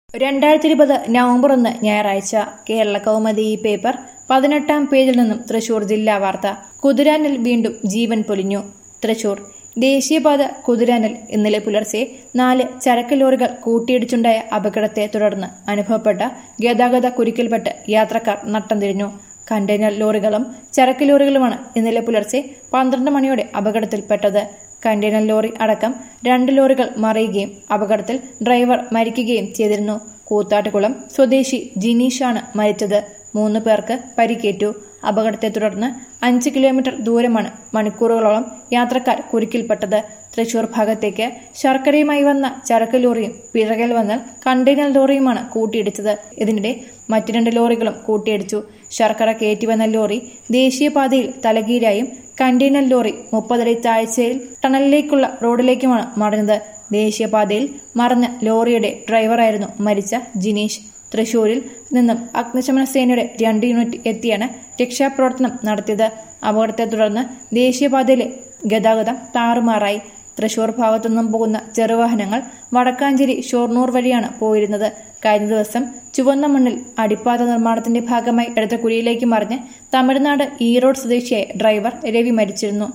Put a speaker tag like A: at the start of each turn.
A: രണ്ടായിരത്തി ഇരുപത് നവംബർ ഒന്ന് ഞായറാഴ്ച കേരള കൗമുദി ഈ പേപ്പർ പതിനെട്ടാം പേജിൽ നിന്നും തൃശൂർ ജില്ലാ വാർത്ത കുതിരാനിൽ വീണ്ടും ജീവൻ പൊലിഞ്ഞു തൃശൂർ ദേശീയപാത കുതിരാനിൽ ഇന്നലെ പുലർച്ചെ നാല് ചരക്ക് ലോറികൾ കൂട്ടിയിടിച്ചുണ്ടായ അപകടത്തെ തുടർന്ന് അനുഭവപ്പെട്ട ഗതാഗത കുരുക്കിൽപ്പെട്ട് യാത്രക്കാർ നട്ടം തിരിഞ്ഞു കണ്ടെയ്നർ ലോറികളും ചരക്ക് ലോറികളുമാണ് ഇന്നലെ പുലർച്ചെ പന്ത്രണ്ട് മണിയോടെ അപകടത്തിൽപ്പെട്ടത് കണ്ടെയ്നർ ലോറി അടക്കം രണ്ട് ലോറികൾ മറിയുകയും അപകടത്തിൽ ഡ്രൈവർ മരിക്കുകയും ചെയ്തിരുന്നു കൂത്താട്ടുകുളം സ്വദേശി ജിനീഷാണ് മരിച്ചത് മൂന്ന് പേർക്ക് പരിക്കേറ്റു അപകടത്തെ തുടർന്ന് അഞ്ച് കിലോമീറ്റർ ദൂരമാണ് മണിക്കൂറുകളോളം യാത്രക്കാർ കുരുക്കിൽപ്പെട്ടത് തൃശൂർ ഭാഗത്തേക്ക് ശർക്കരയുമായി വന്ന ചരക്ക് ലോറിയും പിറകിൽ വന്ന കണ്ടെയ്നർ ലോറിയുമാണ് കൂട്ടിയിടിച്ചത് ഇതിനിടെ മറ്റു രണ്ട് ലോറികളും കൂട്ടിയിടിച്ചു ശർക്കര കയറ്റിവന്ന ലോറി ദേശീയപാതയിൽ തലകീഴായും കണ്ടെയ്നർ ലോറി മുപ്പതടി താഴ്ചയിൽ ടണലിലേക്കുള്ള റോഡിലേക്കുമാണ് മറിഞ്ഞത് ദേശീയപാതയിൽ മറഞ്ഞ ലോറിയുടെ ഡ്രൈവറായിരുന്നു മരിച്ച ജിനീഷ് തൃശൂരിൽ നിന്നും അഗ്നിശമന സേനയുടെ രണ്ട് യൂണിറ്റ് എത്തിയാണ് രക്ഷാപ്രവർത്തനം നടത്തിയത് അപകടത്തെ തുടർന്ന് ദേശീയപാതയിലെ ഗതാഗതം താറുമാറായി തൃശൂർ ഭാഗത്തുനിന്നും പോകുന്ന ചെറുവാഹനങ്ങൾ വടക്കാഞ്ചേരി ഷൊർണൂർ വഴിയാണ് പോയിരുന്നത് കഴിഞ്ഞ ദിവസം ചുവന്ന മണ്ണിൽ അടിപ്പാത നിർമ്മാണത്തിന്റെ ഭാഗമായി എടുത്ത കുഴിയിലേക്ക് മറിഞ്ഞ് തമിഴ്നാട് ഈറോഡ് സ്വദേശിയായ ഡ്രൈവർ രവി മരിച്ചിരുന്നു